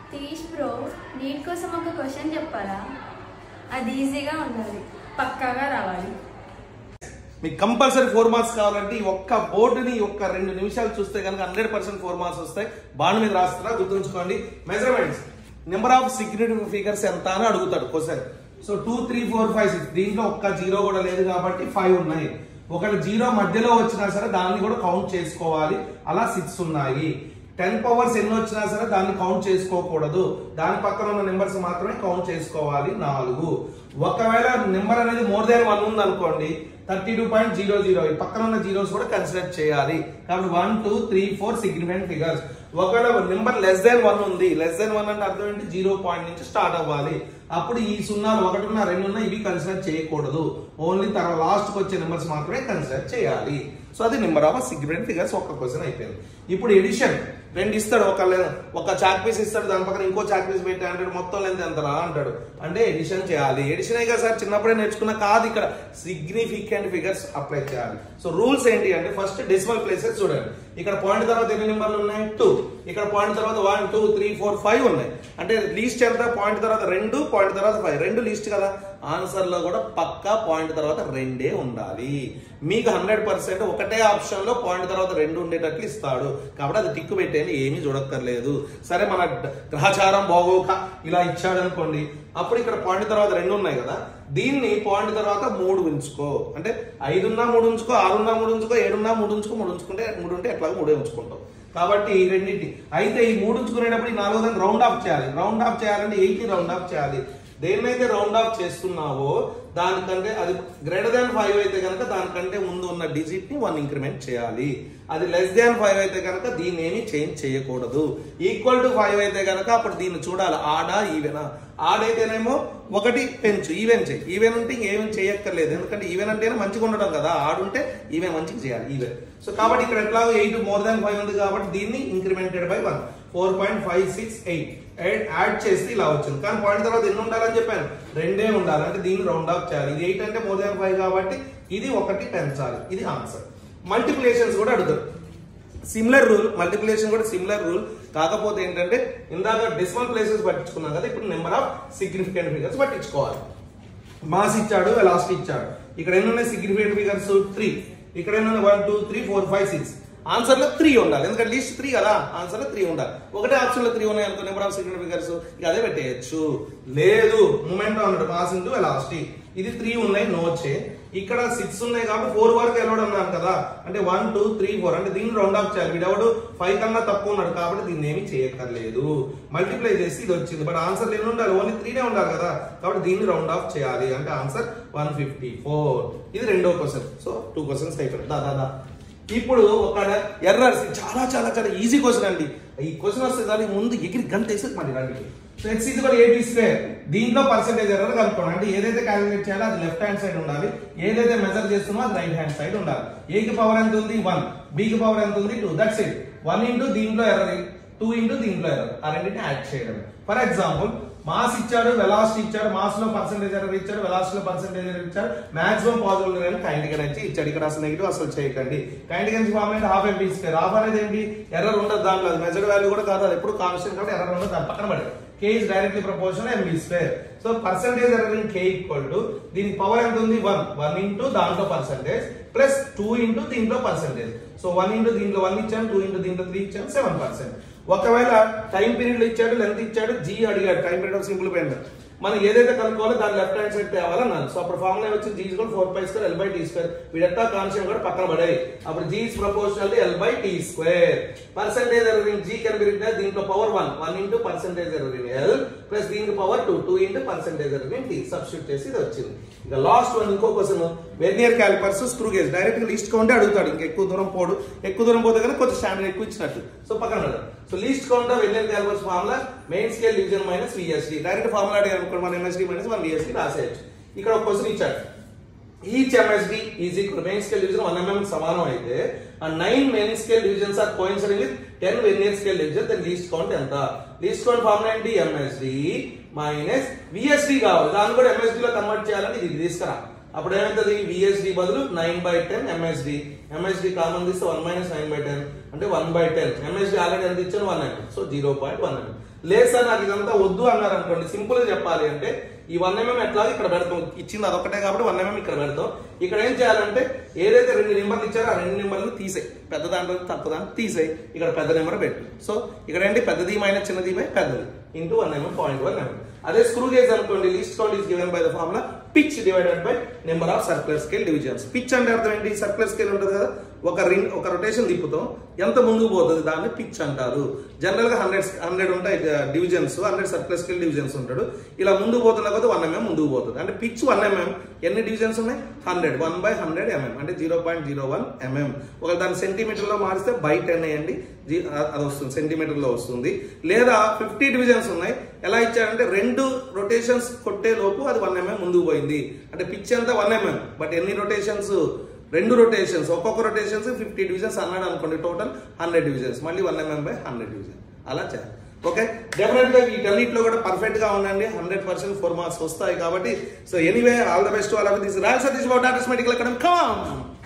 తీష్ bro neat కోసం ఒక question చెప్పారా అది ఈజీగా ఉండాలి పక్కాగా రావాలి మీకు కంపల్సరీ ఫోర్ మార్క్స్ కావాలంటే ఈ ఒక్క బోర్డుని ఈ ఒక్క రెండు నిమిషాలు చూస్తే కనుక హండ్రెడ్ పర్సెంట్ ఫోర్ మార్క్స్ వస్తాయి బాండ్ మీద రాస్తారా గుర్తుంచుకోండి measurements number of significant figures ఎంత అని అడుగుతాడు question so two three four five six దీంట్లో ఒక్క జీరో కూడా లేదు కాబట్టి ఫైవ్ ఉన్నాయి ఒకవేళ జీరో మధ్యలో వచ్చినా సరే దాన్ని కూడా కౌంట్ చేసుకోవాలి అలా సిక్స్ ఉన్నాయి టెన్ పవర్స్ ఎన్ని వచ్చినా సరే దాన్ని కౌంట్ చేసుకోకూడదు దాని పక్కన ఉన్న నెంబర్స్ మాత్రమే కౌంట్ చేసుకోవాలి నాలుగు ఒకవేళ నెంబర్ అనేది మోర్ దాన్ వన్ ఉంది అనుకోండి thirty two point zero zero పక్కన ఉన్న జీరోస్ కూడా కన్సిడర్ చేయాలి కాబట్టి one two three four significant figures ఒకవేళ నెంబర్ లెస్ దాన్ వన్ ఉంది లెస్ దాన్ వన్ అంటే అర్థం ఏంటి జీరో పాయింట్ నుంచి స్టార్ట్ అవ్వాలి అప్పుడు ఈ సున్నాలు ఒకటి ఉన్న రెండు ఉన్న ఇవి కన్సిడర్ చేయకూడదు ఓన్లీ తర్వాత లాస్ట్ కి వచ్చే నెంబర్స్ మాత్రమే కన్సిడర్ చేయాలి సో అది నెంబర్ ఆఫ్ సిగ్నిఫికెంట్ ఫిగర్స్ ఒక్క క్వశ్చన్ అయిపోయింది ఇప్పుడు ఎడిషన్ రెండు ఇస్తాడు ఒక లే- ఒక చాక్ పీస్ ఇస్తాడు దాని పక్కన ఇంకో చాక్ పీస్ పెట్టి అంటాడు మొత్తం లెంత్ ఎంతరా అంటాడు అంటే ఎడిషన్ చేయాలి ఎడిషన్ కదా సార్ చిన్నప్పుడే నేర్చుకున్న కాదు ఇక్కడ సిగ్నిఫికెంట్ ఫిగర్స్ అప్లై చేయాలి సో రూల్స్ ఏంటి అంటే ఫస్ట్ డెసిమల్ ప్లేసెస్ చూడండి ఇక్కడ పాయింట్ తర్వాత ఎన్ని నెంబర్లు ఉన్నాయి టూ ఇక్కడ పాయింట్ తర్వాత one two three four five ఉన్నాయి అంటే లీస్ట్ ఎంత పాయింట్ తర్వాత రెండు పాయింట్ తర్వాత ఫైవ్ రెండు లీస్ట్ కదా ఆన్సర్ లో కూడా పక్కా పాయింట్ తర్వాత రెండే ఉండాలి మీకు హండ్రెడ్ పర్సెంట్ ఒకటే ఆప్షన్ లో పాయింట్ తర్వాత రెండు ఉండేటట్లు ఇస్తాడు కాబట్టి అది టిక్కు పెట్టేది ఏమీ చూడక్కర్లేదు సరే మన గ్రహచారం బాగోక ఇలా ఇచ్చాడు అనుకోండి అప్పుడు ఇక్కడ పాయింట్ తర్వాత రెండు ఉన్నాయి కదా దీన్ని పాయింట్ తర్వాత మూడు ఉంచుకో అంటే ఐదున్నా మూడు ఉంచుకో ఆరున్నా మూడు ఉంచుకో ఏడున్నా మూడు ఉంచుకో మూడు ఉంచుకుంటే మూడు ఉంటే ఎట్లాగో మూడే ఉంచుకుంటావు కాబట్టి ఈ రెండింటి అయితే ఈ మూడు ఉంచుకునేటప్పుడు ఈ నాలుగో దాన్ని రౌండ్ ఆఫ్ చేయాలి రౌండ్ ఆఫ్ చేయాలంటే ఎయిట్ ని రౌండ్ ఆఫ్ చేయాలి దేన్నైతే రౌండ్ ఆఫ్ చేస్తున్నావో దానికంటే అది గ్రేటర్ దాన్ ఫైవ్ అయితే కనుక దానికంటే ముందు ఉన్న డిజిట్ ని వన్ ఇంక్రిమెంట్ చేయాలి అది లెస్ దాన్ ఫైవ్ అయితే కనుక దీన్ని ఏమి చేంజ్ చేయకూడదు ఈక్వల్ టు ఫైవ్ అయితే కనుక అప్పుడు దీన్ని చూడాలి ఆడా ఈవెనా ఆడైతేనేమో ఒకటి పెంచు ఈవెన్ చేయి ఈవెన్ ఉంటే ఇంకేమీ చేయక్కర్లేదు ఎందుకంటే ఈవెన్ అంటేనే మంచిగా ఉండడం కదా ఆడుంటే ఈవెన్ మంచిగా చేయాలి ఈవెన్ సో కాబట్టి ఇక్కడ ఎట్లాగో ఎయిట్ మోర్ దాన్ ఫైవ్ ఉంది కాబట్టి దీన్ని incremented by one four point five six eight add చేస్తే ఇలా వచ్చింది కానీ పాయింట్ తర్వాత ఎన్ని ఉండాలని చెప్పాను రెండే ఉండాలి అంటే దీన్ని రౌండ్ ఆఫ్ చేయాలి ఇది ఎయిట్ అంటే మోర్ దాన్ ఫైవ్ కాబట్టి ఇది ఒకటి పెంచాలి ఇది ఆన్సర్ మల్టిప్లికేషన్స్ కూడా అడుగుతారు సిమిలర్ రూల్ మల్టిప్లికేషన్ కూడా సిమిలర్ రూల్ కాకపోతే ఏంటంటే ఇందాక డెసిమల్ ప్లేసెస్ పట్టించుకున్నాం కదా ఇప్పుడు నెంబర్ ఆఫ్ సిగ్నిఫికెంట్ ఫిగర్స్ పట్టించుకోవాలి మాస్ ఇచ్చాడు లాస్ట్ ఇచ్చాడు ఇక్కడ ఎన్ని ఉన్నాయి సిగ్నిఫికెంట్ ఫిగర్స్ త్రీ ఇక్కడ ఎన్ని ఉన్నాయి one two three four five six answer లో త్రీ ఉండాలి ఎందుకంటే లిస్ట్ త్రీ కదా ఆన్సర్ లో త్రీ ఉండాలి ఒకటే ఆప్షన్ లో త్రీ ఉన్నాయి అనుకో నెంబర్ ఆఫ్ సిగ్నిఫికెంట్ ఫిగర్స్ ఇక అదే పెట్టేయచ్చు లేదు మూమెంట్ అన్నాడు మాస్ ఇంటూ వెలాసిటీ ఇది త్రీ ఉన్నాయి నో చే ఇక్కడ సిక్స్ ఉన్నాయి కాబట్టి ఫోర్ వరకు ఎలవడం అన్నాను కదా అంటే వన్ టూ త్రీ ఫోర్ అంటే దీన్ని రౌండ్ ఆఫ్ చేయాలి వీడెవడు ఫైవ్ కన్నా తక్కువ ఉన్నాడు కాబట్టి దీన్ని ఏమి చేయక్కర్లేదు మల్టిప్లై చేసి ఇది వచ్చింది బట్ ఆన్సర్ ఎన్ని ఉండాలి ఓన్లీ త్రీనే ఉండాలి కదా కాబట్టి దీన్ని రౌండ్ ఆఫ్ చేయాలి అంటే ఆన్సర్ వన్ ఫిఫ్టీ ఫోర్ ఇది రెండో క్వశ్చన్ సో టూ క్వశ్చన్స్ అయిపోయింది దా దా దా ఇప్పుడు ఒక ఎర్రర్స్ చాలా చాలా చాలా ఈజీ క్వశ్చన్ అండి ఈ క్వశ్చన్ వస్తే దానికి ముందు ఎగిరి గంట వేసి మళ్ళీ రండి సో ఎక్స్ ఈజ్ కూడా ఏబీ స్క్వేర్ దీంట్లో పర్సెంటేజ్ ఎర్రర్ కనుక్కోండి అంటే ఏదైతే క్యాలిక్యులేట్ చేయాలో అది లెఫ్ట్ హ్యాండ్ సైడ్ ఉండాలి ఏదైతే మెజర్ చేస్తున్నో అది రైట్ హ్యాండ్ సైడ్ ఉండాలి ఏ కి పవర్ ఎంత ఉంది వన్ బి కి పవర్ ఎంత ఉంది two that's it one into దీంట్లో ఎర్రర్ టూ ఇంటూ దీంట్లో ఎర్రర్ ఆ రెండింటిని యాడ్ చేయడం ఫర్ ఎగ్జాంపుల్ మాస్ ఇచ్చాడు వెలాసిటీ ఇచ్చాడు మాస్ లో పర్సెంటేజ్ ఎర్రర్ ఇచ్చాడు వెలాసిటీ లో పర్సెంటేజ్ ఎర్రర్ ఇచ్చాడు మాక్సిమం పాజిబుల్ అని కైండ్ నుంచి ఇచ్చాడు ఇక్కడ అసలు నెగిటివ్ అసలు చేయకండి కైండ్ నుంచి ఫార్మ్ అయితే హాఫ్ ఎంపీ స్క్వేర్ హాఫ్ అనేది ఏంటి ఎర్రర్ ఉండదు దాంట్లో అది మెజర్డ్ వాల్యూ కూడా కాదు అది ఎప్పుడు కాన్స్టెంట్ కాబట్టి ఎర్రర్ ఉండదు దాని పక్కన పడేది k is directly proportional m v square so percentage error in k equal to దీనికి పవర్ ఎంత ఉంది వన్ వన్ ఇంటూ దాంట్లో పర్సెంటేజ్ ప్లస్ టూ ఇంటూ దీంట్లో పర్సెంటేజ్ సో వన్ ఇంటూ దీంట్లో వన్ ఇచ్చాను టూ ఇంటూ దీంట్లో త్రీ ఇచ్చాను సెవెన్ పర్సెంట్ ఒకవేళ టైం పీరియడ్ ఇచ్చాడు లెంత్ ఇచ్చాడు జీ అడిగాడు టైం పీరియడ్ ఆఫ్ సింపుల్ పోయింది మనం ఏదైతే కనుక్కోవాలో దాని లెఫ్ట్ హ్యాండ్ సైడ్ తేవాలన్నాను సో అప్పుడు ఫార్ములా వచ్చింది జీ కూడా four pi square L by T square వీడెట్టా కాన్స్టెంట్ కూడా పక్కన పడాయి అప్పుడు g is proportional L by T square percentage error in g can be written దీంట్లో power one one into percentage error in L plus దీనికి power two two into percentage error in T substitute చేసి ఇది వచ్చింది ఇక last one ఇంకో question vernier callipers screw gauge direct గా least కౌంటే అడుగుతాడు ఇంకా ఎక్కువ దూరం పోడు ఎక్కువ దూరం పోతే కనుక కొంచెం స్టాండర్డ్ ఎక్కువ ఇచ్చినట్టు సో పక్కన పెడదాం so least count of vernier callipers formula main scale division minus VSD direct formula అడిగారు అనుకోండి మన ఎంఎస్డి మైనస్ మన విఎస్డి రాసేయచ్చు ఇక్కడ ఒక క్వశ్చన్ ఇచ్చాడు each MSD is equal main scale division one mm సమానం అయితే ఆ nine main scale divisions are coinciding with ten vernier scale division then least count ఎంత లీస్ట్ కౌంట్ ఫార్ములా ఏంటి ఎంఎస్డి మైనస్ విఎస్డి కావాలి దాన్ని కూడా ఎంఎస్డి లో కన్వర్ట్ చేయాలని ఇది తీసుకురా అప్పుడు ఏమవుతుంది విఎస్డి బదులు nine by ten MSD MSD common తీస్తే one minus nine by ten అంటే one by ten MSD already ఎంత ఇచ్చాను one mm so zero point one mm లేదు సార్ నాకు ఇదంతా వద్దు అన్నారు అనుకోండి సింపుల్ గా చెప్పాలి అంటే ఈ వన్ ఎంఎం ఎట్లా ఇక్కడ పెడతాం ఇచ్చింది అదొకటే కాబట్టి వన్ ఎంఎం ఇక్కడ పెడతాం ఇక్కడ ఏం చేయాలంటే ఏదైతే రెండు నెంబర్లు ఇచ్చారో ఆ రెండు నెంబర్లు తీసేయి పెద్ద దాంట్లో తక్కువ దాంట్లో తీసేయి ఇక్కడ పెద్ద నెంబర్ పెట్టు సో ఇక్కడ ఏంటి పెద్దది మైనస్ చిన్నది బై పెద్దది into one mm point one mm అదే స్క్రూ గేజ్ అనుకోండి least count is given by the formula pitch divided by number of circular scale divisions pitch అంటే అర్థం ఏంటి సర్క్యులర్ స్కేల్ ఉంటుంది కదా ఒక రింగ్ ఒక రొటేషన్ తిప్పుతాం ఎంత ముందుకు పోతుంది దాన్ని పిచ్ అంటారు జనరల్ గా హండ్రెడ్ హండ్రెడ్ ఉంటాయి divisions hundred circular scale divisions ఉంటాడు ఇలా ముందుకు పోతున్న కొద్ది వన్ ఎంఎం ముందుకు పోతుంది అంటే పిచ్ వన్ ఎంఎం ఎన్ని డివిజన్స్ ఉన్నాయి hundred one by hundred mm అంటే zero point zero one mm ఒక దాన్ని సెంటీమీటర్ లో మారిస్తే బై టెన్ వేయండి జీ- అ- అది వస్తుంది సెంటీమీటర్ లో వస్తుంది లేదా ఫిఫ్టీ డివిజన్స్ ఉన్నాయి ఎలా ఇచ్చారంటే రెండు రొటేషన్స్ కొట్టే లోపు అది వన్ ఎంఎం ముందుకు పోయింది అంటే పిచ్ అంతా వన్ ఎంఎం బట్ ఎన్ని రొటేషన్స్ రెండు రొటేషన్స్ ఒక్కొక్క రొటేషన్స్ ఫిఫ్టీ డివిజన్స్ అన్నాడు అనుకోండి టోటల్ హండ్రెడ్ డివిజన్స్ మళ్ళీ one mm by hundred division అలా చేయాలి ఓకే డెఫినెట్ గా వీటన్నిటిలో కూడా పర్ఫెక్ట్ గా ఉండండి హండ్రెడ్ పర్సెంట్ ఫోర్ మార్క్స్ వస్తాయి కాబట్టి so anyway all the best all of this royal Satish Babu daughters medical అక్కడ కమ్